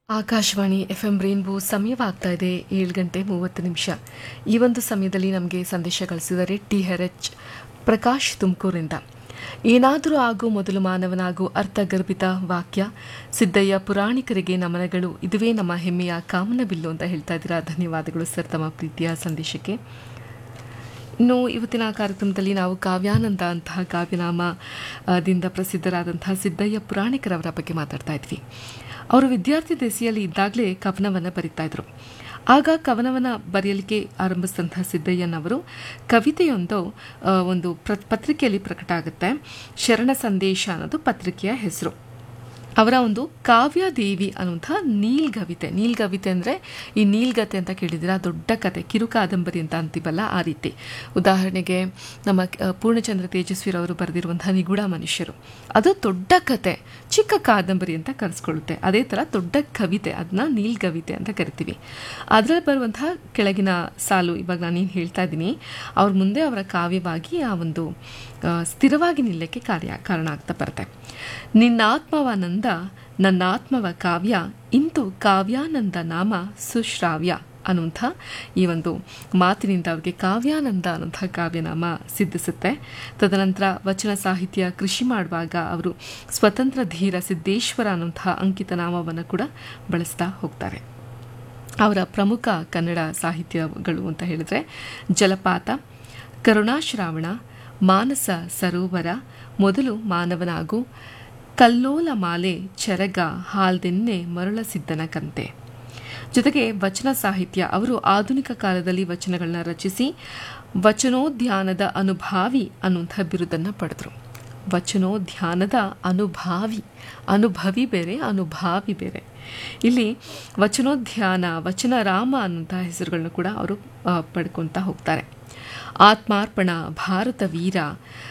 Akashvani F M rainbow ಸಮಯವಾಗ್ತಾ ಇದೆ ಏಳು ಗಂಟೆ ಮೂವತ್ತು ನಿಮಿಷ ಈ ಒಂದು ಸಮಯದಲ್ಲಿ ನಮಗೆ ಸಂದೇಶ ಕಳಿಸಿದರೆ ಟಿ ಆರ್ ಎಚ್ ಪ್ರಕಾಶ್ ತುಮಕೂರಿಂದ ಏನಾದರೂ ಆಗು ಮೊದಲು ಮಾನವನಾಗು ಅರ್ಥಗರ್ಭಿತ ವಾಕ್ಯ ಸಿದ್ದಯ್ಯ ಪುರಾಣಿಕರಿಗೆ ನಮನಗಳು ಇದುವೇ ನಮ್ಮ ಹೆಮ್ಮೆಯ ಕಾಮನಬಿಲ್ಲು ಅಂತ ಹೇಳ್ತಾ ಇದ್ದೀರಾ ಧನ್ಯವಾದಗಳು ಸರ್ ತಮ್ಮ ಪ್ರೀತಿಯ ಸಂದೇಶಕ್ಕೆ ಇನ್ನು ಇವತ್ತಿನ ಕಾರ್ಯಕ್ರಮದಲ್ಲಿ ನಾವು ಕಾವ್ಯಾನಂದ ಅಂತಹ ಕಾವ್ಯನಾಮ ಆ, ದಿಂದ ಪ್ರಸಿದ್ಧರಾದಂತಹ ಸಿದ್ದಯ್ಯ ಪುರಾಣಿಕರವರ ಬಗ್ಗೆ ಮಾತಾಡ್ತಾ ಇದ್ವಿ ಅವರು ವಿದ್ಯಾರ್ಥಿ ದೆಸೆಯಲ್ಲಿ ಇದ್ದಾಗಲೇ ಕವನವನ್ನು ಬರಿತಾ ಇದ್ರು ಆಗ ಕವನವನ್ನು ಬರೆಯಲಿಕ್ಕೆ ಆರಂಭಿಸಿದಂತಹ ಸಿದ್ದಯ್ಯನವರು ಕವಿತೆಯೊಂದು ಆ, ಒಂದು ಪ್ರ ಪತ್ರಿಕೆಯಲ್ಲಿ ಪ್ರಕಟ ಆಗುತ್ತೆ ಶರಣ ಸಂದೇಶ ಅನ್ನೋದು ಪತ್ರಿಕೆಯ ಹೆಸರು ಅವರ ಒಂದು ಕಾವ್ಯದೇವಿ ಅನ್ನುವಂಥ ನೀಲ್ಗವಿತೆ ನೀಲ್ಗವಿತೆ ಅಂದರೆ ಈ ನೀಲ್ಗತೆ ಅಂತ ಕೇಳಿದಿರ ದೊಡ್ಡ ಕತೆ ಕಿರು ಕಾದಂಬರಿ ಅಂತ ಅಂತೀವಲ್ಲ ಆ ರೀತಿ ಉದಾಹರಣೆಗೆ ನಮ್ಮ ಆ, ಪೂರ್ಣಚಂದ್ರ ತೇಜಸ್ವಿರವರು ಬರೆದಿರುವಂತಹ ನಿಗೂಢ ಮನುಷ್ಯರು ಅದು ದೊಡ್ಡ ಕತೆ ಚಿಕ್ಕ ಕಾದಂಬರಿ ಅಂತ ಕರೆಸ್ಕೊಳ್ಳುತ್ತೆ ಅದೇ ಥರ ದೊಡ್ಡ ಕವಿತೆ ಅದನ್ನ ನೀಲ್ಗವಿತೆ ಅಂತ ಕರಿತೀವಿ ಅದರಲ್ಲಿ ಬರುವಂತಹ ಕೆಳಗಿನ ಸಾಲು ಇವಾಗ ನಾನೇನು ಹೇಳ್ತಾ ಇದ್ದೀನಿ ಅವ್ರ ಮುಂದೆ ಅವರ ಕಾವ್ಯವಾಗಿ ಆ ಒಂದು ಆ, ಸ್ಥಿರವಾಗಿ ನಿಲ್ಲಕ್ಕೆ ಕಾರ್ಯ ಕಾರಣ ಆಗ್ತಾ ಬರುತ್ತೆ ನಿನ್ನಾತ್ಮವಾನಂದ ನನ್ನಾತ್ಮವ ಕಾವ್ಯ ಇಂದು ಕಾವ್ಯಾನಂದ ನಾಮ ಸುಶ್ರಾವ್ಯ ಅನ್ನುವಂಥ ಈ ಒಂದು ಮಾತಿನಿಂದ ಅವ್ರಿಗೆ ಕಾವ್ಯಾನಂದ ಅನ್ನುವಂಥ ಕಾವ್ಯನಾಮ ಸಿದ್ಧಿಸುತ್ತೆ ತದನಂತರ ವಚನ ಸಾಹಿತ್ಯ ಕೃಷಿ ಮಾಡುವಾಗ ಅವರು ಸ್ವತಂತ್ರ ಧೀರ ಸಿದ್ದೇಶ್ವರ ಅನ್ನುವಂಥ ಅಂಕಿತ ನಾಮವನ್ನು ಕೂಡ ಬಳಸ್ತಾ ಹೋಗ್ತಾರೆ ಅವರ ಪ್ರಮುಖ ಕನ್ನಡ ಸಾಹಿತ್ಯಗಳು ಅಂತ ಹೇಳಿದ್ರೆ ಜಲಪಾತ ಕರುಣಾಶ್ರಾವಣ ಮಾನಸ ಸರೋವರ ಮೊದಲು ಮಾನವನಾಗು ಕಲ್ಲೋಲ ಮಾಲೆ ಚರಗ ಹಾಲ್ದೆನ್ನೆ ಮರಳಸಿದ್ದನ ಕಂತೆ ಜೊತೆಗೆ ವಚನ ಸಾಹಿತ್ಯ ಅವರು ಆಧುನಿಕ ಕಾಲದಲ್ಲಿ ವಚನಗಳನ್ನ ರಚಿಸಿ ವಚನೋದ್ಯಾನದ ಅನುಭಾವಿ ಅನ್ನುವಂಥ ಬಿರುದನ್ನು ಪಡೆದರು ವಚನೋದ್ಯಾನದ ಅನುಭಾವಿ ಅನುಭವಿ ಬೇರೆ ಅನುಭಾವಿ ಬೇರೆ ಇಲ್ಲಿ ವಚನೋದ್ಯಾನ ವಚನರಾಮ ಅನ್ನುವಂಥ ಹೆಸರುಗಳನ್ನು ಕೂಡ ಅವರು ಆ, ಪಡ್ಕೊಳ್ತಾ ಹೋಗ್ತಾರೆ ಆತ್ಮಾರ್ಪಣ ಭಾರತ ವೀರ